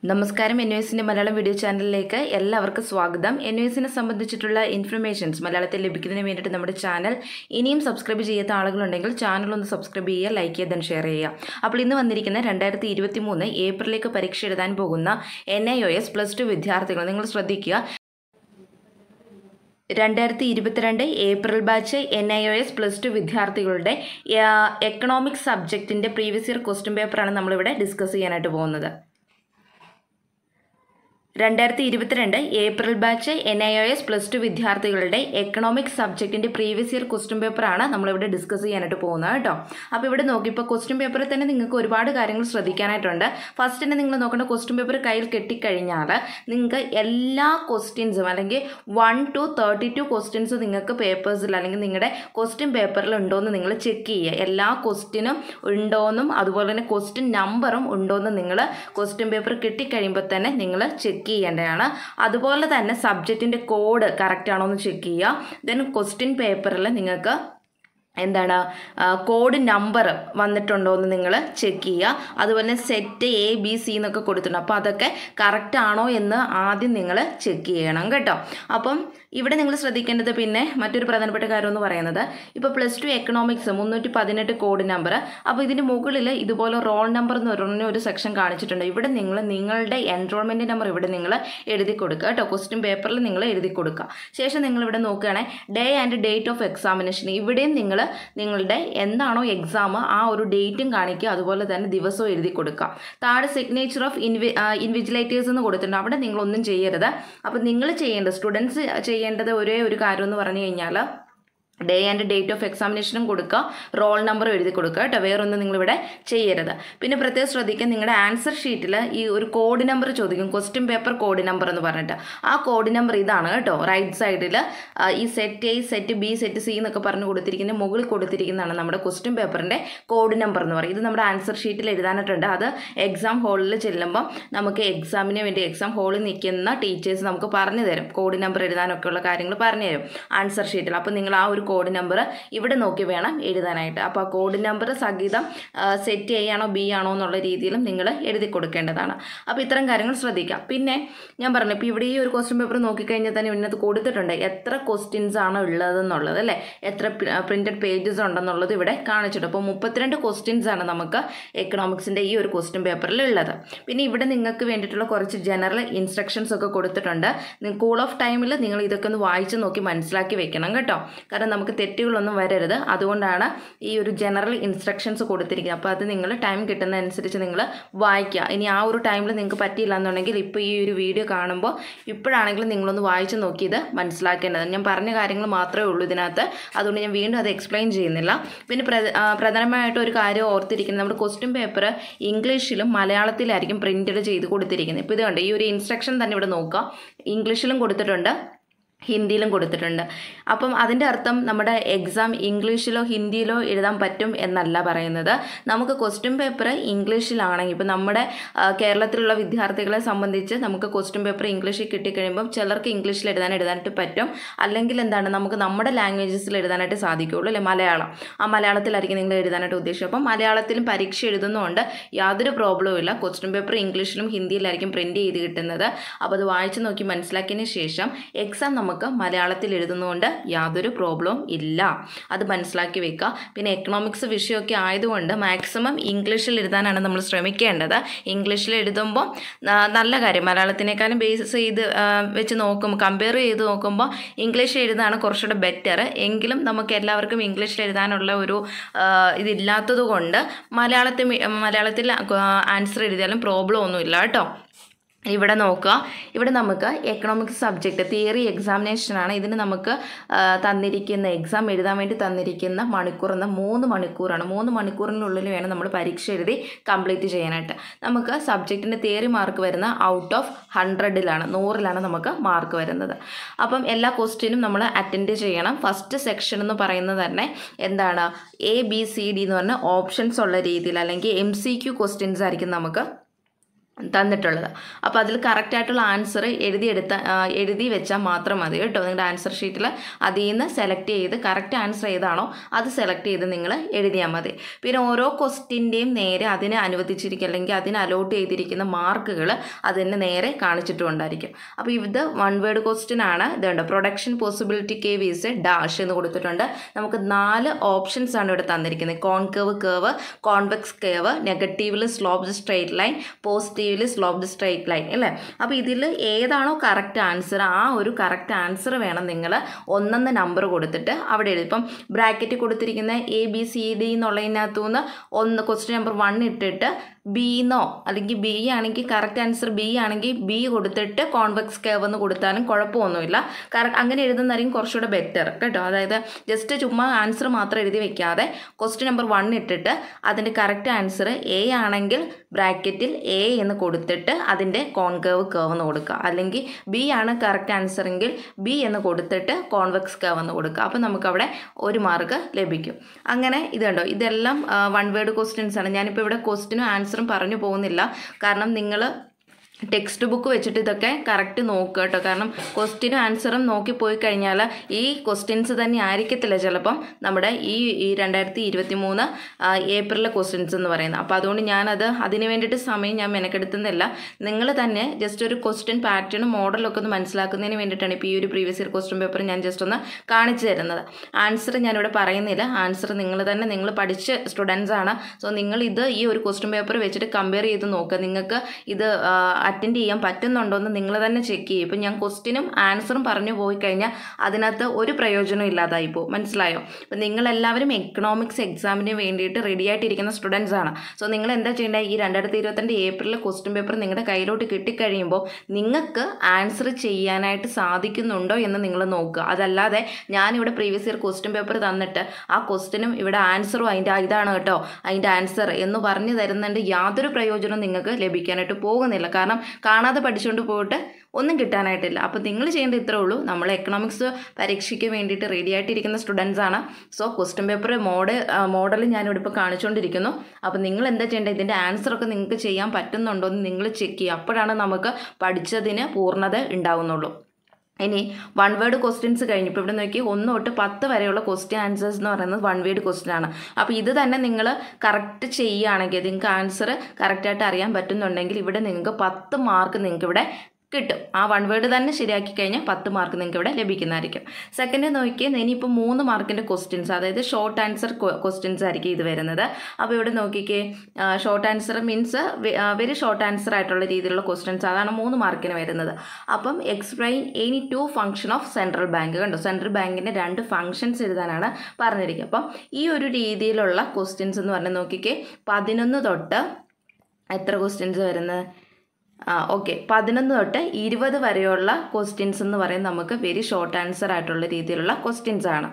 നമസ്കാരം എൻ എസിൻ്റെ മലയാളം വീഡിയോ ചാനലിലേക്ക് എല്ലാവർക്കും സ്വാഗതം എൻ എസിനെ സംബന്ധിച്ചിട്ടുള്ള ഇൻഫർമേഷൻസ് മലയാളത്തിൽ ലഭിക്കുന്നതിന് വേണ്ടിയിട്ട് നമ്മുടെ ചാനൽ ഇനിയും സബ്സ്ക്രൈബ് ചെയ്യാത്ത ആളുകളുണ്ടെങ്കിൽ ചാനൽ ഒന്ന് സബ്സ്ക്രൈബ് ചെയ്യുക ലൈക്ക് ചെയ്യുക then ഷെയർ ചെയ്യുക അപ്പോൾ ഇന്ന് വന്നിരിക്കുന്ന രണ്ടായിരത്തി ഇരുപത്തി മൂന്ന് ഏപ്രിലേക്ക് പരീക്ഷ എഴുതാൻ പോകുന്ന N I O S plus two വിദ്യാർത്ഥികൾ നിങ്ങൾ ശ്രദ്ധിക്കുക രണ്ടായിരത്തി ഇരുപത്തിരണ്ട് April batch N I O S plus two വിദ്യാർത്ഥികളുടെ എക്കണോമിക്സ് സബ്ജക്റ്റിൻ്റെ പ്രീവിയസ് ഇയർ ക്വസ്റ്റ്യൻ പേപ്പറാണ് നമ്മളിവിടെ ഡിസ്കസ് ചെയ്യാനായിട്ട് പോകുന്നത് രണ്ടായിരത്തി ഇരുപത്തിരണ്ട് April batch N I O S plus two വിദ്യാർത്ഥികളുടെ എക്കണോമിക്സ് സബ്ജക്റ്റിൻ്റെ പ്രീവിയസ് ഇയർ ക്വസ്റ്റ്യൻ പേപ്പറാണ് നമ്മളിവിടെ ഡിസ്കസ് ചെയ്യാനായിട്ട് പോകുന്നത് കേട്ടോ അപ്പോൾ ഇവിടെ നോക്കി ഇപ്പോൾ ക്വസ്റ്റ്യൻ പേപ്പറിൽ തന്നെ നിങ്ങൾക്ക് ഒരുപാട് കാര്യങ്ങൾ ശ്രദ്ധിക്കാനായിട്ടുണ്ട് ഫസ്റ്റ് തന്നെ നിങ്ങൾ നോക്കേണ്ട ക്വസ്റ്റ്യൻ പേപ്പർ കയ്യിൽ കെട്ടിക്കഴിഞ്ഞാൽ നിങ്ങൾക്ക് എല്ലാ ക്വസ്റ്റ്യൻസും അല്ലെങ്കിൽ one two thirty two questions നിങ്ങൾക്ക് പേപ്പേഴ്സിൽ അല്ലെങ്കിൽ നിങ്ങളുടെ ക്വസ്റ്റ്യൻ പേപ്പറിൽ ഉണ്ടോയെന്ന് നിങ്ങൾ ചെക്ക് ചെയ്യുക എല്ലാ ക്വസ്റ്റ്യനും ഉണ്ടോയെന്നും അതുപോലെ തന്നെ ക്വസ്റ്റ്യൻ നമ്പറും ഉണ്ടോയെന്ന് നിങ്ങൾ ക്വസ്റ്റ്യൻ പേപ്പർ കിട്ടിക്കഴിയുമ്പോൾ തന്നെ നിങ്ങൾ ചെക്ക് ചെയ്യേണ്ടതാണ് അതുപോലെ തന്നെ സബ്ജക്റ്റിൻ്റെ കോഡ് കറക്റ്റ് ആണോ എന്ന് ചെക്ക് ചെയ്യുക ദെൻ ക്വസ്റ്റ്യൻ പേപ്പറിൽ നിങ്ങൾക്ക് എന്താണ് കോഡ് നമ്പർ വന്നിട്ടുണ്ടോ എന്ന് നിങ്ങൾ ചെക്ക് ചെയ്യുക അതുപോലെ സെറ്റ് എ ബി സി എന്നൊക്കെ കൊടുത്തിട്ടുണ്ട് അപ്പോൾ അതൊക്കെ കറക്റ്റ് ആണോ എന്ന് ആദ്യം നിങ്ങൾ ചെക്ക് ചെയ്യണം കേട്ടോ അപ്പം ഇവിടെ നിങ്ങൾ ശ്രദ്ധിക്കേണ്ടത് പിന്നെ മറ്റൊരു പ്രധാനപ്പെട്ട കാര്യം എന്ന് പറയുന്നത് ഇപ്പോൾ പ്ലസ് ടു എക്കണോമിക്സ് മുന്നൂറ്റി പതിനെട്ട് കോഡ് നമ്പർ അപ്പോൾ ഇതിന് മുകളിൽ ഇതുപോലെ റോൾ നമ്പർ എന്ന് പറഞ്ഞ ഒരു സെക്ഷൻ കാണിച്ചിട്ടുണ്ട് ഇവിടെ നിങ്ങൾ നിങ്ങളുടെ എൻറോൾമെൻറ്റ് നമ്പർ ഇവിടെ നിങ്ങൾ എഴുതി കൊടുക്കുക കേട്ടോ ക്വസ്റ്റ്യൻ പേപ്പറിൽ നിങ്ങൾ എഴുതി കൊടുക്കുക ശേഷം നിങ്ങൾ ഇവിടെ നോക്കുകയാണെങ്കിൽ day and date of examination ഇവിടെയും നിങ്ങൾ നിങ്ങളുടെ എന്താണോ എക്സാം ആ ഒരു ഡേറ്റും കാണിക്കുക അതുപോലെ തന്നെ ദിവസവും എഴുതി കൊടുക്കുക താഴെ സിഗ്നേച്ചർ ഓഫ് ഇൻവി ഇൻവിജിലേറ്റേഴ്സ് എന്ന് കൊടുത്തിട്ടുണ്ട് അവിടെ നിങ്ങളൊന്നും ചെയ്യരുത് അപ്പോൾ നിങ്ങൾ ചെയ്യേണ്ടത് സ്റ്റുഡൻസ് ചെയ്യേണ്ടത് ഒരേ ഒരു കാര്യം എന്ന് പറഞ്ഞു കഴിഞ്ഞാൽ ഡേ ആൻഡ് ഡേറ്റ് ഓഫ് എക്സാമിനേഷനും കൊടുക്കുക റോൾ നമ്പറും എഴുതി കൊടുക്കുക കേട്ടോ വേറൊന്നും നിങ്ങളിവിടെ ചെയ്യരുത് പിന്നെ പ്രത്യേകം ശ്രദ്ധിക്കുക നിങ്ങളുടെ ആൻസർ ഷീറ്റിൽ ഈ ഒരു കോഡ് നമ്പർ ചോദിക്കും ക്വസ്റ്റ്യൻ പേപ്പർ കോഡ് നമ്പർ എന്ന് പറഞ്ഞിട്ട് ആ കോഡ് നമ്പർ ഇതാണ് കേട്ടോ റൈറ്റ് സൈഡിൽ ഈ set A set B set C എന്നൊക്കെ പറഞ്ഞ് കൊടുത്തിരിക്കുന്ന മുകളിൽ കൊടുത്തിരിക്കുന്നതാണ് നമ്മുടെ ക്വസ്റ്റ്യൻ പേപ്പറിൻ്റെ കോഡ് നമ്പർ എന്ന് പറയും ഇത് നമ്മുടെ ആൻസർ ഷീറ്റിൽ എഴുതാനായിട്ടുണ്ട് അത് എക്സാം ഹാളിൽ ചെല്ലുമ്പോൾ നമുക്ക് എക്സാമിന് വേണ്ടി എക്സാം ഹാളിൽ നിൽക്കുന്ന ടീച്ചേഴ്സ് നമുക്ക് പറഞ്ഞു തരും കോഡ് നമ്പർ എഴുതാനൊക്കെ ഉള്ള കാര്യങ്ങൾ പറഞ്ഞു തരും ആൻസർ ഷീറ്റിൽ അപ്പോൾ നിങ്ങൾ ആ ഒരു കോഡ് നമ്പർ ഇവിടെ നോക്കി വേണം എഴുതാനായിട്ട് അപ്പോൾ ആ കോഡ് നമ്പർ സഹിതം സെറ്റ് എ ആണോ ബി ആണോ എന്നുള്ള രീതിയിലും നിങ്ങൾ എഴുതി കൊടുക്കേണ്ടതാണ് അപ്പോൾ ഇത്തരം കാര്യങ്ങൾ ശ്രദ്ധിക്കാം പിന്നെ ഞാൻ പറഞ്ഞു ഇപ്പോൾ ഇവിടെ ഈ ഒരു ക്വസ്റ്റ്യൻ പേപ്പർ നോക്കിക്കഴിഞ്ഞാൽ തന്നെ ഇതിനകത്ത് കൊടുത്തിട്ടുണ്ട് എത്ര ക്വസ്റ്റ്യൻസ് ആണ് ഉള്ളതെന്നുള്ളത് അല്ലേ എത്ര പ്രിൻറ്റഡ് പേജസ് ഉണ്ടെന്നുള്ളത് ഇവിടെ കാണിച്ചിട്ടുണ്ട് അപ്പോൾ മുപ്പത്തിരണ്ട് ക്വസ്റ്റ്യൻസ് ആണ് നമുക്ക് എക്കണോമിക്സിൻ്റെ ഈ ഒരു ക്വസ്റ്റ്യൻ പേപ്പറിൽ ഉള്ളത് പിന്നെ ഇവിടെ നിങ്ങൾക്ക് വേണ്ടിയിട്ടുള്ള കുറച്ച് ജനറൽ ഇൻസ്ട്രക്ഷൻസ് ഒക്കെ കൊടുത്തിട്ടുണ്ട് കൂൾ ഓഫ് ടൈമിൽ നിങ്ങൾ ഇതൊക്കെ ഒന്ന് വായിച്ച് നോക്കി മനസ്സിലാക്കി വെക്കണം കേട്ടോ കാരണം നമുക്ക് തെറ്റുകളൊന്നും വരരുത് അതുകൊണ്ടാണ് ഈ ഒരു ജനറൽ ഇൻസ്ട്രക്ഷൻസ് കൊടുത്തിരിക്കുന്നത് അപ്പോൾ അത് നിങ്ങൾ ടൈം കിട്ടുന്നതനുസരിച്ച് നിങ്ങൾ വായിക്കുക ഇനി ആ ഒരു ടൈമിൽ നിങ്ങൾക്ക് പറ്റിയില്ല എന്നുണ്ടെങ്കിൽ ഇപ്പോൾ ഈ ഒരു വീഡിയോ കാണുമ്പോൾ ഇപ്പോഴാണെങ്കിലും നിങ്ങളൊന്ന് വായിച്ച് നോക്കി ഇത് മനസ്സിലാക്കേണ്ടത് ഞാൻ പറഞ്ഞ കാര്യങ്ങൾ മാത്രമേ ഉള്ളൂ ഇതിനകത്ത് അതുകൊണ്ട് ഞാൻ വീണ്ടും അത് എക്സ്പ്ലെയിൻ ചെയ്യുന്നില്ല പിന്നെ പ്രധാനമായിട്ട് ഒരു കാര്യം ഓർത്തിരിക്കുന്നത് നമ്മുടെ ക്വസ്റ്റ്യൻ പേപ്പർ ഇംഗ്ലീഷിലും മലയാളത്തിലായിരിക്കും പ്രിൻറ്റഡ് ചെയ്ത് കൊടുത്തിരിക്കുന്നത് ഇപ്പോൾ ഇത് കണ്ട് ഈ ഒരു ഇൻസ്ട്രക്ഷൻ തന്നെ ഇവിടെ നോക്കുക ഇംഗ്ലീഷിലും കൊടുത്തിട്ടുണ്ട് ഹിന്ദിയിലും കൊടുത്തിട്ടുണ്ട് അപ്പം അതിൻ്റെ അർത്ഥം നമ്മുടെ എക്സാം ഇംഗ്ലീഷിലോ ഹിന്ദിയിലോ എഴുതാൻ പറ്റും എന്നല്ല പറയുന്നത് നമുക്ക് ക്വസ്റ്റ്യൻ പേപ്പർ ഇംഗ്ലീഷിലാണെങ്കിൽ ഇപ്പം നമ്മുടെ കേരളത്തിലുള്ള വിദ്യാർത്ഥികളെ സംബന്ധിച്ച് നമുക്ക് ക്വസ്റ്റ്യൻ പേപ്പർ ഇംഗ്ലീഷിൽ കിട്ടിക്കഴിയുമ്പം ചിലർക്ക് ഇംഗ്ലീഷിൽ എഴുതാൻ എഴുതാനായിട്ട് പറ്റും അല്ലെങ്കിൽ എന്താണ് നമുക്ക് നമ്മുടെ ലാംഗ്വേജസിൽ എഴുതാനായിട്ട് സാധിക്കുകയുള്ളൂ അല്ലെ മലയാളം ആ മലയാളത്തിലായിരിക്കും നിങ്ങൾ എഴുതാനായിട്ട് ഉദ്ദേശിച്ചത് അപ്പം മലയാളത്തിലും പരീക്ഷ എഴുതുന്നതുകൊണ്ട് യാതൊരു പ്രോബ്ലവും ഇല്ല ക്വസ്റ്റ്യൻ പേപ്പർ ഇംഗ്ലീഷിലും ഹിന്ദിയിലായിരിക്കും പ്രിൻറ്റ് ചെയ്ത് കിട്ടുന്നത് അപ്പോൾ അത് വായിച്ച് നോക്കി മനസ്സിലാക്കിയതിന് ശേഷം എക്സാം നമുക്ക് മലയാളത്തിൽ എഴുതുന്നതുകൊണ്ട് യാതൊരു പ്രോബ്ലവും ഇല്ല അത് മനസ്സിലാക്കി വെക്കുക പിന്നെ എക്കണോമിക്സ് വിഷയമൊക്കെ ആയതുകൊണ്ട് മാക്സിമം ഇംഗ്ലീഷിൽ എഴുതാനാണ് നമ്മൾ ശ്രമിക്കേണ്ടത് ഇംഗ്ലീഷിൽ എഴുതുമ്പോൾ നല്ല കാര്യം മലയാളത്തിനേക്കാളും ബേസ് ചെയ്ത് വെച്ച് നോക്കുമ്പോൾ കമ്പയർ ചെയ്ത് നോക്കുമ്പോൾ ഇംഗ്ലീഷ് എഴുതാണ് കുറച്ചുകൂടെ ബെറ്റർ എങ്കിലും നമുക്ക് എല്ലാവർക്കും ഇംഗ്ലീഷിൽ എഴുതാനുള്ള ഒരു ഇതില്ലാത്തത് കൊണ്ട് മലയാളത്തിൽ മലയാളത്തിൽ ആൻസർ എഴുതിയാലും പ്രോബ്ലം ഒന്നുമില്ല കേട്ടോ ഇവിടെ നോക്കുക ഇവിടെ നമുക്ക് എക്കണോമിക്സ് സബ്ജക്റ്റ് തിയറി എക്സാമിനേഷനാണ് ഇതിന് നമുക്ക് തന്നിരിക്കുന്ന എക്സാം എഴുതാൻ വേണ്ടി തന്നിരിക്കുന്ന മണിക്കൂർ എന്ന മൂന്ന് മണിക്കൂറാണ് മൂന്ന് മണിക്കൂറിനുള്ളിൽ വേണം നമ്മൾ പരീക്ഷ എഴുതി കംപ്ലീറ്റ് ചെയ്യാനായിട്ട് നമുക്ക് സബ്ജക്റ്റിൻ്റെ തിയറി മാർക്ക് വരുന്ന ഔട്ട് ഓഫ് ഹൺഡ്രഡിലാണ് നൂറിലാണ് നമുക്ക് മാർക്ക് വരുന്നത് അപ്പം എല്ലാ ക്വസ്റ്റ്യനും നമ്മൾ അറ്റൻഡ് ചെയ്യണം ഫസ്റ്റ് സെക്ഷൻ എന്ന് പറയുന്നത് തന്നെ എന്താണ് എ ബി സി ഡി എന്ന് പറഞ്ഞ ഓപ്ഷൻസ് ഉള്ള രീതിയിൽ അല്ലെങ്കിൽ എം സി ക്യു ക്വസ്റ്റ്യൻസ് ആയിരിക്കും നമുക്ക് തന്നിട്ടുള്ളത് അപ്പോൾ അതിൽ കറക്റ്റായിട്ടുള്ള ആൻസർ എഴുതിയെടുത്ത ആ, എഴുതി വെച്ചാൽ മാത്രം മതി കേട്ടോ നിങ്ങളുടെ ആൻസർ ഷീറ്റിൽ അതിൽ നിന്ന് സെലക്ട് ചെയ്ത് കറക്റ്റ് ആൻസർ ഏതാണോ അത് സെലക്ട് ചെയ്ത് നിങ്ങൾ എഴുതിയാൽ മതി പിന്നെ ഓരോ ക്വസ്റ്റിൻ്റെയും നേരെ അതിന് അനുവദിച്ചിരിക്കുക അല്ലെങ്കിൽ അതിന് അലോട്ട് ചെയ്തിരിക്കുന്ന മാർക്കുകൾ അതിന് നേരെ കാണിച്ചിട്ടുണ്ടായിരിക്കും അപ്പോൾ ഇത് വൺ വേർഡ് ക്വസ്റ്റ്യൻ ആണ് ഇതുണ്ട് production possibility curves dash എന്ന് കൊടുത്തിട്ടുണ്ട് നമുക്ക് നാല് ഓപ്ഷൻസ് ആണ് ഇവിടെ തന്നിരിക്കുന്നത് കോൺകേവ് കേവ് കോൺവെക്സ് കേവ് നെഗറ്റീവിൽ സ്ലോപ്ഡ് സ്ട്രെയിറ്റ് ലൈൻ പോസിറ്റീവിൽ സ്ലോപ്ഡ് സ്ട്രെയിറ്റ് ലൈൻ അല്ലേ അപ്പോൾ ഇതിൽ ഏതാണോ കറക്റ്റ് ആൻസർ ആ ഒരു കറക്റ്റ് ആൻസർ വേണം നിങ്ങൾ ഒന്നെന്ന നമ്പർ കൊടുത്തിട്ട് അവിടെ എഴുതി ഇപ്പം ബ്രാക്കറ്റ് കൊടുത്തിരിക്കുന്ന എ ബി സി ഡി എന്നുള്ളതിനകത്തു നിന്ന് ഒന്ന് ക്വസ്റ്റ്യൻ നമ്പർ വൺ ഇട്ടിട്ട് ബിന്നോ അല്ലെങ്കിൽ ബി ആണെങ്കിൽ കറക്റ്റ് ആൻസർ ബി ആണെങ്കിൽ ബി കൊടുത്തിട്ട് കോൺവെക്സ് കേവ് എന്ന് കൊടുത്താലും കുഴപ്പമൊന്നുമില്ല കറക്റ്റ് അങ്ങനെ എഴുതുന്നതായിരിക്കും കുറച്ചുകൂടെ ബെറ്റർ കേട്ടോ അതായത് ജസ്റ്റ് ചുമ്മാ ആൻസർ മാത്രം എഴുതി വെക്കാതെ ക്വസ്റ്റ്യൻ നമ്പർ വൺ ഇട്ടിട്ട് അതിൻ്റെ കറക്റ്റ് ആൻസർ എ ആണെങ്കിൽ ബ്രാക്കറ്റിൽ എ എന്ന് കൊടുത്തിട്ട് അതിൻ്റെ കോൺകേവ് കേവ് എന്ന് കൊടുക്കുക അല്ലെങ്കിൽ ബി ആണ് കറക്റ്റ് ആൻസർ എങ്കിൽ ബി എന്ന് കൊടുത്തിട്ട് കോൺവെക്സ് കേവ് എന്ന് കൊടുക്കുക അപ്പോൾ നമുക്കവിടെ ഒരു മാർക്ക് ലഭിക്കും അങ്ങനെ ഇതുണ്ടോ ഇതെല്ലാം വൺ വേർഡ് ക്വസ്റ്റ്യൻസ് ആണ് ഞാനിപ്പോൾ ഇവിടെ ക്വസ്റ്റിനും ആൻസറും പറഞ്ഞു പോകുന്നില്ല കാരണം നിങ്ങൾ ടെക്സ്റ്റ് ബുക്ക് വെച്ചിട്ട് ഇതൊക്കെ കറക്റ്റ് നോക്കുക കേട്ടോ കാരണം ക്വസ്റ്റിനും ആൻസറും നോക്കി പോയി കഴിഞ്ഞാൽ ഈ ക്വസ്റ്റ്യൻസ് തന്നെ ആയിരിക്കത്തില്ല ചിലപ്പം നമ്മുടെ ഈ ഈ രണ്ടായിരത്തി ഇരുപത്തി മൂന്ന് ഏപ്രിലെ ക്വസ്റ്റ്യൻസ് എന്ന് പറയുന്നത് അപ്പോൾ അതുകൊണ്ട് ഞാനത് അതിന് വേണ്ടിയിട്ട് സമയം ഞാൻ മെനക്കെടുത്തുന്നില്ല നിങ്ങൾ തന്നെ ജസ്റ്റ് ഒരു ക്വസ്റ്റ്യൻ പാറ്റേണും മോഡലൊക്കെ ഒന്ന് മനസ്സിലാക്കുന്നതിന് വേണ്ടിയിട്ടാണ് ഇപ്പോൾ ഈ ഒരു പ്രീവിയസ് ഇയർ ക്വസ്റ്റ്യൻ പേപ്പർ ഞാൻ ജസ്റ്റ് ഒന്ന് കാണിച്ചു തരുന്നത് ആൻസർ ഞാനിവിടെ പറയുന്നില്ല ആൻസർ നിങ്ങൾ തന്നെ നിങ്ങൾ പഠിച്ച സ്റ്റുഡൻസ് ആണ് സോ നിങ്ങൾ ഇത് ഈ ഒരു ക്വസ്റ്റ്യൻ പേപ്പർ വെച്ചിട്ട് കമ്പയർ ചെയ്ത് നോക്കുക നിങ്ങൾക്ക് ഇത് അറ്റൻഡ് ചെയ്യാൻ പറ്റുന്നുണ്ടോ എന്ന് നിങ്ങൾ തന്നെ ചെക്ക് ചെയ്യും ഇപ്പം ഞാൻ ക്വസ്റ്റിനും ആൻസറും പറഞ്ഞു പോയി കഴിഞ്ഞാൽ അതിനകത്ത് ഒരു പ്രയോജനം ഇല്ലാതായി പോകും മനസ്സിലായോ അപ്പം നിങ്ങളെല്ലാവരും എക്കണോമിക്സ് എക്സാമിന് വേണ്ടിയിട്ട് റെഡി ആയിട്ടിരിക്കുന്ന സ്റ്റുഡൻസ് ആണ് സോ നിങ്ങൾ എന്താ ചെയ്യേണ്ടത് ഈ രണ്ടായിരത്തി ഇരുപത്തിരണ്ട് ഏപ്രിലിൽ ക്വസ്റ്റ്യൻ പേപ്പർ നിങ്ങളുടെ കയ്യിലോട്ട് കിട്ടിക്കഴിയുമ്പോൾ നിങ്ങൾക്ക് ആൻസർ ചെയ്യാനായിട്ട് സാധിക്കുന്നുണ്ടോ എന്ന് നിങ്ങൾ നോക്കുക അതല്ലാതെ ഞാനിവിടെ പ്രീവിയസ് ഇയർ ക്വസ്റ്റ്യൻ പേപ്പർ തന്നിട്ട് ആ ക്വസ്റ്റിനും ഇവിടെ ആൻസറും അതിൻ്റെ ഇതാണ് കേട്ടോ അതിൻ്റെ ആൻസർ എന്ന് പറഞ്ഞു തരുന്നുണ്ട് യാതൊരു പ്രയോജനവും നിങ്ങൾക്ക് ലഭിക്കാനായിട്ട് പോകുന്നില്ല കാരണം കാണാതെ പഠിച്ചുകൊണ്ട് പോയിട്ട് ഒന്നും കിട്ടാനായിട്ടില്ല അപ്പോൾ നിങ്ങൾ ചെയ്യേണ്ടത് ഇത്രേ ഉള്ളൂ നമ്മൾ എക്കണോമിക്സ് പരീക്ഷയ്ക്ക് വേണ്ടിയിട്ട് റെഡി ആയിട്ടിരിക്കുന്ന സ്റ്റുഡൻസ് ആണ് so question paper model model ഞാനിവിടെ ഇപ്പോൾ കാണിച്ചുകൊണ്ടിരിക്കുന്നു അപ്പോൾ നിങ്ങൾ എന്താ ചെയ്യേണ്ടത് ഇതിൻ്റെ ആൻസറൊക്കെ നിങ്ങൾക്ക് ചെയ്യാൻ പറ്റുന്നുണ്ടോ എന്ന് നിങ്ങൾ ചെക്ക് ചെയ്യുക അപ്പോഴാണ് നമുക്ക് പഠിച്ചതിന് പൂർണ്ണത ഉണ്ടാവുന്നുള്ളൂ ഇനി വൺ വേർഡ് ക്വസ്റ്റ്യൻസ് കഴിഞ്ഞു ഇപ്പോൾ ഇവിടെ നോക്കി ഒന്ന് തൊട്ട് പത്ത് വരെയുള്ള ക്വസ്റ്റ്യൻ ആൻസേഴ്സ് എന്ന് പറയുന്നത് വൺ വേർഡ് ക്വസ്റ്റ്യൻ ആണ് അപ്പോൾ ഇത് തന്നെ നിങ്ങൾ കറക്റ്റ് ചെയ്യുകയാണെങ്കിൽ നിങ്ങൾക്ക് ആൻസർ കറക്റ്റായിട്ട് അറിയാൻ പറ്റുന്നുണ്ടെങ്കിൽ ഇവിടെ നിങ്ങൾക്ക് പത്ത് മാർക്ക് നിങ്ങൾക്ക് ഇവിടെ കിട്ടും ആ വൺ വേർഡ് തന്നെ ശരിയാക്കി കഴിഞ്ഞാൽ പത്ത് മാർക്ക് നിങ്ങൾക്ക് ഇവിടെ ലഭിക്കുന്നതായിരിക്കും സെക്കൻഡ് നോക്കിയാൽ ഇനിയിപ്പോൾ മൂന്ന് മാർക്കിൻ്റെ ക്വസ്റ്റ്യൻസ് അതായത് ഷോർട്ട് ആൻസർ ക്വസ്റ്റ്യൻസ് ആയിരിക്കും ഇത് വരുന്നത് അപ്പോൾ ഇവിടെ നോക്കിക്കേ short answer means very short answer ആയിട്ടുള്ള രീതിയിലുള്ള ക്വസ്റ്റ്യൻസ് അതാണ് മൂന്ന് മാർക്കിന് വരുന്നത് അപ്പം explain any two function of central bank കണ്ടോ സെൻട്രൽ ബാങ്കിൻ്റെ രണ്ട് ഫംഗ്ഷൻസ് എഴുതാനാണ് പറഞ്ഞിരിക്കുന്നത് അപ്പം ഈ ഒരു രീതിയിലുള്ള ക്വസ്റ്റ്യൻസ് എന്ന് പറഞ്ഞാൽ നോക്കിക്കേ പതിനൊന്ന് തൊട്ട് എത്ര ക്വസ്റ്റ്യൻസ് വരുന്നത് ആ ഓക്കെ പതിനൊന്ന് തൊട്ട് ഇരുപത് വരെയുള്ള ക്വസ്റ്റ്യൻസ് എന്ന് പറയുന്നത് നമുക്ക് വെരി ഷോർട്ട് ആൻസർ ആയിട്ടുള്ള രീതിയിലുള്ള ക്വസ്റ്റ്യൻസ് ആണ്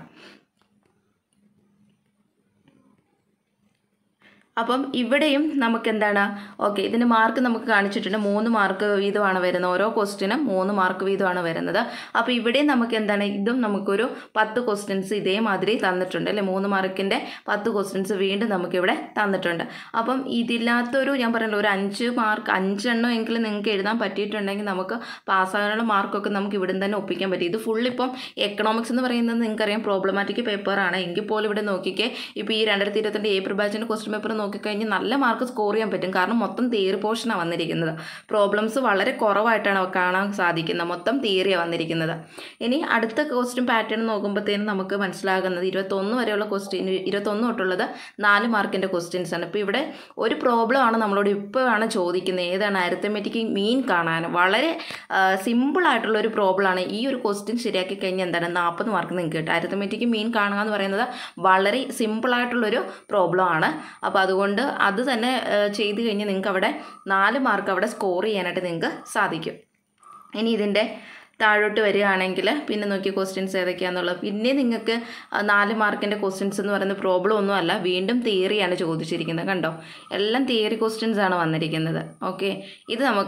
അപ്പം ഇവിടെയും നമുക്ക് എന്താണ് ഓക്കെ ഇതിന് മാർക്ക് നമുക്ക് കാണിച്ചിട്ടുണ്ട് മൂന്ന് മാർക്ക് വീതമാണ് വരുന്നത് ഓരോ ക്വസ്റ്റിനും മൂന്ന് മാർക്ക് വീതമാണ് വരുന്നത് അപ്പോൾ ഇവിടെയും നമുക്ക് എന്താണ് ഇതും നമുക്കൊരു പത്ത് ക്വസ്റ്റ്യൻസ് ഇതേമാതിരി തന്നിട്ടുണ്ട് അല്ലേ മൂന്ന് മാർക്കിൻ്റെ പത്ത് ക്വസ്റ്റ്യൻസ് വീണ്ടും നമുക്കിവിടെ തന്നിട്ടുണ്ട് അപ്പം ഇതില്ലാത്തൊരു ഞാൻ പറഞ്ഞല്ലോ ഒരു അഞ്ച് മാർക്ക് അഞ്ചെണ്ണം എങ്കിലും നിങ്ങൾക്ക് എഴുതാൻ പറ്റിയിട്ടുണ്ടെങ്കിൽ നമുക്ക് പാസ്സാകാനുള്ള മാർക്കൊക്കെ നമുക്ക് ഇവിടുന്ന് തന്നെ ഒപ്പിക്കാൻ പറ്റും ഇത് ഫുൾ ഇപ്പം എക്കണോമിക്സ് എന്ന് പറയുന്നത് നിങ്ങൾക്കറിയാം പ്രോബ്ലമാറ്റിക് പേപ്പറാണ് എങ്കിൽ പോലും ഇവിടെ നോക്കിക്കേ ഇപ്പോൾ ഈ രണ്ടായിരത്തി ഇരുപത്തിരണ്ട് ഏപ്രിൽ ബാച്ചിൻ്റെ ക്വസ്റ്റ്യൻ പേപ്പർ നോക്കിക്കഴിഞ്ഞാൽ നല്ല മാർക്ക് സ്കോർ ചെയ്യാൻ പറ്റും കാരണം മൊത്തം തിയറി പോർഷനാണ് വന്നിരിക്കുന്നത് പ്രോബ്ലംസ് വളരെ കുറവായിട്ടാണ് കാണാൻ സാധിക്കുന്നത് മൊത്തം തിയറിയാണ് വന്നിരിക്കുന്നത് ഇനി അടുത്ത ക്വസ്റ്റ്യൻ പാറ്റേൺ നോക്കുമ്പോഴത്തേനും നമുക്ക് മനസ്സിലാകുന്നത് ഇരുപത്തൊന്ന് വരെയുള്ള ക്വസ്റ്റ്യൻ ഇരുപത്തൊന്ന് തൊട്ടുള്ളത് നാല് മാർക്കിൻ്റെ ക്വസ്റ്റ്യൻസ് ആണ് ഇപ്പോൾ ഇവിടെ ഒരു പ്രോബ്ലം ആണ് നമ്മളോട് ഇപ്പോഴാണ് ചോദിക്കുന്നത് ഏതാണ് അരിത്തമെറ്റിക് മീൻ കാണാൻ വളരെ സിമ്പിൾ ആയിട്ടുള്ള ഒരു പ്രോബ്ലം ആണ് ഈ ഒരു ക്വസ്റ്റ്യൻ ശരിയാക്കി കഴിഞ്ഞാൽ എന്താണ് നാൽപ്പത് മാർക്ക് നിങ്ങൾക്ക് കിട്ടും അരിത്തമെറ്റിക് മീൻ കാണുക എന്ന് പറയുന്നത് വളരെ സിമ്പിൾ ആയിട്ടുള്ളൊരു പ്രോബ്ലം ആണ് അപ്പോൾ അതുകൊണ്ട് അത് തന്നെ ചെയ്ത് കഴിഞ്ഞാൽ നിങ്ങൾക്ക് അവിടെ നാല് മാർക്ക് അവിടെ സ്കോർ ചെയ്യാനായിട്ട് നിങ്ങൾക്ക് സാധിക്കും ഇനി ഇതിൻ്റെ താഴോട്ട് വരികയാണെങ്കിൽ പിന്നെ നോക്കിയ ക്വസ്റ്റ്യൻസ് ഏതൊക്കെയാണെന്നുള്ളത് പിന്നെ നിങ്ങൾക്ക് നാല് മാർക്കിൻ്റെ ക്വസ്റ്റ്യൻസ് എന്ന് പറയുന്ന പ്രോബ്ലം ഒന്നും അല്ല വീണ്ടും തിയറിയാണ് ചോദിച്ചിരിക്കുന്നത് കണ്ടോ എല്ലാം തിയറി ക്വസ്റ്റ്യൻസ് ആണ് വന്നിരിക്കുന്നത് ഓക്കെ ഇത് നമുക്ക്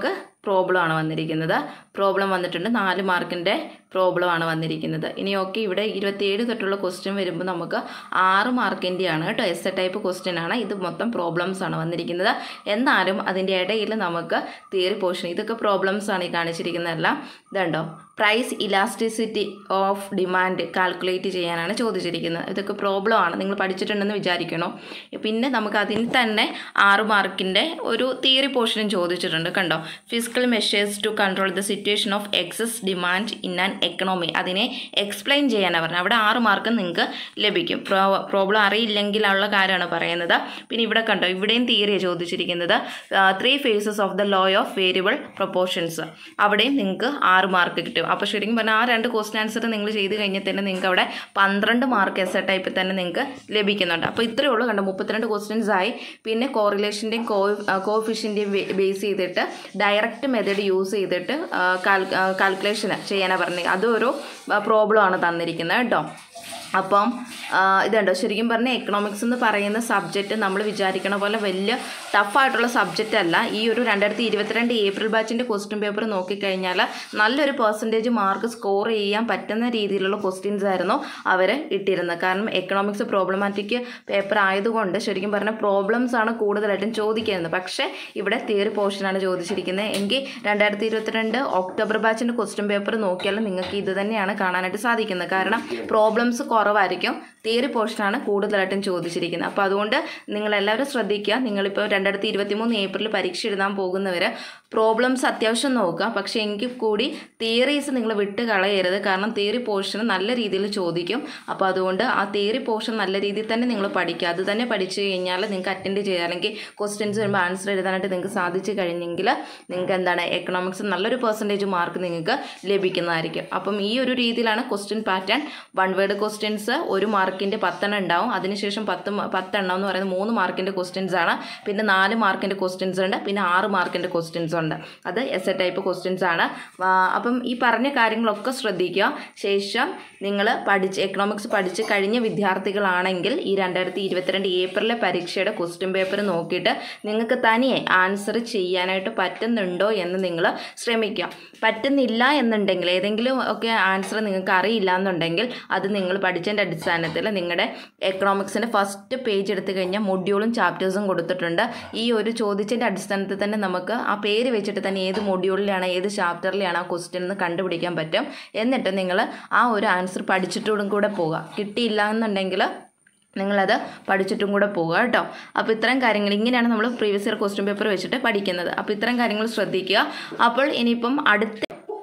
പ്രോബ്ലം ആണ് വന്നിരിക്കുന്നത് പ്രോബ്ലം വന്നിട്ടുണ്ട് നാല് മാർക്കിൻ്റെ പ്രോബ്ലം ആണ് വന്നിരിക്കുന്നത് ഇനി ഓക്കെ ഇവിടെ ഇരുപത്തിയേഴ് തൊട്ടുള്ള ക്വസ്റ്റ്യൻ വരുമ്പോൾ നമുക്ക് ആറ് മാർക്കിൻ്റെയാണ് കേട്ടോ എസ് എ ടൈപ്പ് ക്വസ്റ്റ്യൻ ആണ് ഇത് മൊത്തം പ്രോബ്ലംസ് ആണ് വന്നിരിക്കുന്നത് എന്നാലും അതിൻ്റെ ഇടയിൽ നമുക്ക് തിയറി പോർഷൻ ഇതൊക്കെ പ്രോബ്ലംസ് ആണ് ഈ കാണിച്ചിരിക്കുന്നതെല്ലാം ഇതുണ്ടോ price elasticity of demand calculate ചെയ്യാനാണ് ചോദിച്ചിരിക്കുന്നത് ഇതൊക്കെ പ്രോബ്ലം ആണ് നിങ്ങൾ പഠിച്ചിട്ടുണ്ടെന്ന് വിചാരിക്കണോ പിന്നെ നമുക്ക് അതിൽ തന്നെ ആറ് മാർക്കിൻ്റെ ഒരു തിയറി പോർഷനും ചോദിച്ചിട്ടുണ്ട് കണ്ടോ physical measures to control the situation of excess demand in an economy അതിനെ എക്സ്പ്ലെയിൻ ചെയ്യാനാണ് പറഞ്ഞത് അവിടെ ആറ് മാർക്ക് നിങ്ങൾക്ക് ലഭിക്കും പ്രോ പ്രോബ്ലം അറിയില്ലെങ്കിലുള്ള കാര്യമാണ് പറയുന്നത് പിന്നെ ഇവിടെ കണ്ടോ ഇവിടെയും തിയറിയാണ് ചോദിച്ചിരിക്കുന്നത് three phases of the law of variable proportions അവിടെയും നിങ്ങൾക്ക് ആറ് മാർക്ക് കിട്ടും അപ്പോൾ ശരിക്കും പറഞ്ഞാൽ ആ രണ്ട് ക്വസ്റ്റൻ ആൻസർ നിങ്ങൾ ചെയ്ത് കഴിഞ്ഞാൽ തന്നെ നിങ്ങൾക്ക് അവിടെ പന്ത്രണ്ട് മാർക്ക് എസ് എ ടൈപ്പിൽ തന്നെ നിങ്ങൾക്ക് ലഭിക്കുന്നുണ്ട് അപ്പോൾ ഇത്രയേ ഉള്ളൂ കണ്ടോ മുപ്പത്തിരണ്ട് ക്വസ്റ്റ്യൻസ് ആയി പിന്നെ കോറിലേഷൻ്റെയും കോ കോഫിഷ്യൻ്റെയും ബേസ് ചെയ്തിട്ട് ഡയറക്റ്റ് മെത്തേഡ് യൂസ് ചെയ്തിട്ട് കാൽക്കുലേഷൻ ചെയ്യാനാണ് പറഞ്ഞത് അതൊരു പ്രോബ്ലം ആണ് തന്നിരിക്കുന്നത് കേട്ടോ അപ്പം ഇതുണ്ടോ ശരിക്കും പറഞ്ഞാൽ എക്കണോമിക്സ് എന്ന് പറയുന്ന സബ്ജക്റ്റ് നമ്മൾ വിചാരിക്കണ പോലെ വലിയ ടഫായിട്ടുള്ള സബ്ജക്റ്റ് അല്ല ഈ ഒരു രണ്ടായിരത്തി ഇരുപത്തിരണ്ട് ഏപ്രിൽ ബാച്ചിൻ്റെ ക്വസ്റ്റ്യൻ പേപ്പർ നോക്കിക്കഴിഞ്ഞാൽ നല്ലൊരു പെർസെൻറ്റേജ് മാർക്ക് സ്കോർ ചെയ്യാൻ പറ്റുന്ന രീതിയിലുള്ള ക്വസ്റ്റ്യൻസ് ആയിരുന്നു അവർ ഇട്ടിരുന്നത് കാരണം എക്കണോമിക്സ് പ്രോബ്ലമാറ്റിക് പേപ്പർ ആയതുകൊണ്ട് ശരിക്കും പറഞ്ഞാൽ പ്രോബ്ലംസ് ആണ് കൂടുതലായിട്ടും ചോദിക്കുന്നത് പക്ഷേ ഇവിടെ തിയറി പോർഷനാണ് ചോദിച്ചിരിക്കുന്നത് എങ്കിൽ രണ്ടായിരത്തി ഇരുപത്തിരണ്ട് ഒക്ടോബർ ബാച്ചിൻ്റെ ക്വസ്റ്റ്യൻ പേപ്പർ നോക്കിയാൽ നിങ്ങൾക്ക് ഇത് തന്നെയാണ് കാണാനായിട്ട് സാധിക്കുന്നത് കാരണം പ്രോബ്ലംസ് കുറവായിരിക്കും തിയറി പോർഷനാണ് കൂടുതലായിട്ടും ചോദിച്ചിരിക്കുന്നത് അപ്പോൾ അതുകൊണ്ട് നിങ്ങളെല്ലാവരും ശ്രദ്ധിക്കുക നിങ്ങളിപ്പോൾ രണ്ടായിരത്തി ഇരുപത്തി മൂന്ന് ഏപ്രിൽ പരീക്ഷ എഴുതാൻ പോകുന്നവർ പ്രോബ്ലംസ് അത്യാവശ്യം നോക്കുക പക്ഷേ എങ്കിൽ കൂടി തിയറീസ് നിങ്ങൾ വിട്ട് കളയരുത് കാരണം തിയറി പോർഷൻ നല്ല രീതിയിൽ ചോദിക്കും അപ്പോൾ അതുകൊണ്ട് ആ തിയറി പോർഷൻ നല്ല രീതിയിൽ തന്നെ നിങ്ങൾ പഠിക്കുക അത് തന്നെ പഠിച്ചു കഴിഞ്ഞാൽ നിങ്ങൾക്ക് അറ്റൻഡ് ചെയ്യുക അല്ലെങ്കിൽ ക്വസ്റ്റ്യൻസ് വരുമ്പോൾ ആൻസർ എഴുതാനായിട്ട് നിങ്ങൾക്ക് സാധിച്ചു കഴിഞ്ഞെങ്കിൽ നിങ്ങൾക്ക് എന്താണ് എക്കണോമിക്സ് നല്ലൊരു പെർസെൻറ്റേജ് മാർക്ക് നിങ്ങൾക്ക് ലഭിക്കുന്നതായിരിക്കും അപ്പം ഈ ഒരു രീതിയിലാണ് question pattern one word questions ഒരു മാർക്കിൻ്റെ പത്തെണ്ണം ഉണ്ടാവും അതിനുശേഷം പത്ത് മ- പത്തെണ്ണം എന്ന് പറയുന്നത് മൂന്ന് മാർക്കിൻ്റെ ക്വസ്റ്റ്യൻസ് ആണ് പിന്നെ നാല് മാർക്കിൻ്റെ ക്വസ്റ്റ്യൻസ് ഉണ്ട് പിന്നെ ആറ് മാർക്കിൻ്റെ ക്വസ്റ്റ്യൻസ് ഉണ്ട് അത് എസ് എ ടൈപ്പ് ക്വസ്റ്റ്യൻസ് ആണ് ആ, അപ്പം ഈ പറഞ്ഞ കാര്യങ്ങളൊക്കെ ശ്രദ്ധിക്കുക ശേഷം നിങ്ങൾ പഠിച്ച് എക്കണോമിക്സ് പഠിച്ച് കഴിഞ്ഞ വിദ്യാർത്ഥികളാണെങ്കിൽ ഈ രണ്ടായിരത്തി ഇരുപത്തിരണ്ട് ഏപ്രിലെ പരീക്ഷയുടെ ക്വസ്റ്റ്യൻ പേപ്പർ നോക്കിയിട്ട് നിങ്ങൾക്ക് തനിയെ ആൻസർ ചെയ്യാനായിട്ട് പറ്റുന്നുണ്ടോ എന്ന് നിങ്ങൾ ശ്രമിക്കുക പറ്റുന്നില്ല എന്നുണ്ടെങ്കിൽ ഏതെങ്കിലും ഒക്കെ ആൻസർ നിങ്ങൾക്ക് അറിയില്ല എന്നുണ്ടെങ്കിൽ അത് നിങ്ങൾ പഠിച്ചതിൻ്റെ അടിസ്ഥാനത്തിൽ നിങ്ങളുടെ എക്കണോമിക്സിൻ്റെ ഫസ്റ്റ് പേജ് എടുത്തു കഴിഞ്ഞാൽ മൊഡ്യൂളും ചാപ്റ്റേഴ്സും കൊടുത്തിട്ടുണ്ട് ഈ ഒരു ചോദിച്ചതിൻ്റെ അടിസ്ഥാനത്തിൽ തന്നെ നമുക്ക് ആ പേര് വെച്ചിട്ട് തന്നെ ഏത് മൊഡ്യൂളിലാണ് ഏത് ചാപ്റ്ററിലാണ് ആ ക്വസ്റ്റ്യൻ എന്ന് കണ്ടുപിടിക്കാൻ പറ്റും എന്നിട്ട് നിങ്ങൾ ആ ഒരു ആൻസർ പഠിച്ചിട്ടും കൂടെ പോകുക കിട്ടിയില്ല എന്നുണ്ടെങ്കിൽ നിങ്ങളത് പഠിച്ചിട്ടും കൂടെ പോകുക കേട്ടോ അപ്പോൾ ഇത്തരം കാര്യങ്ങൾ ഇങ്ങനെയാണ് നമ്മൾ പ്രീവിയസ് ഇയർ ക്വസ്റ്റ്യൻ പേപ്പർ വെച്ചിട്ട് പഠിക്കുന്നത് അപ്പോൾ ഇത്തരം കാര്യങ്ങൾ ശ്രദ്ധിക്കുക അപ്പോൾ ഇനിയിപ്പം അടുത്ത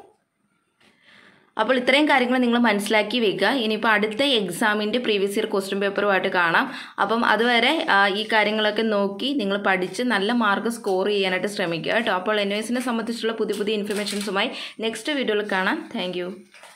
അപ്പോൾ ഇത്രയും കാര്യങ്ങൾ നിങ്ങൾ മനസ്സിലാക്കി വെക്കുക ഇനിയിപ്പോൾ അടുത്ത എക്സാമിൻ്റെ പ്രീവിയസ് ഇയർ ക്വസ്റ്റ്യൻ പേപ്പറുമായിട്ട് കാണാം അപ്പം അതുവരെ ആ, ഈ കാര്യങ്ങളൊക്കെ നോക്കി നിങ്ങൾ പഠിച്ച് നല്ല മാർക്ക് സ്കോർ ചെയ്യാനായിട്ട് ശ്രമിക്കുക കേട്ടോ അപ്പോൾ എൻ സംബന്ധിച്ചുള്ള പുതിയ പുതിയ ഇൻഫർമേഷൻസുമായി നെക്സ്റ്റ് വീഡിയോയിൽ കാണാം താങ്ക്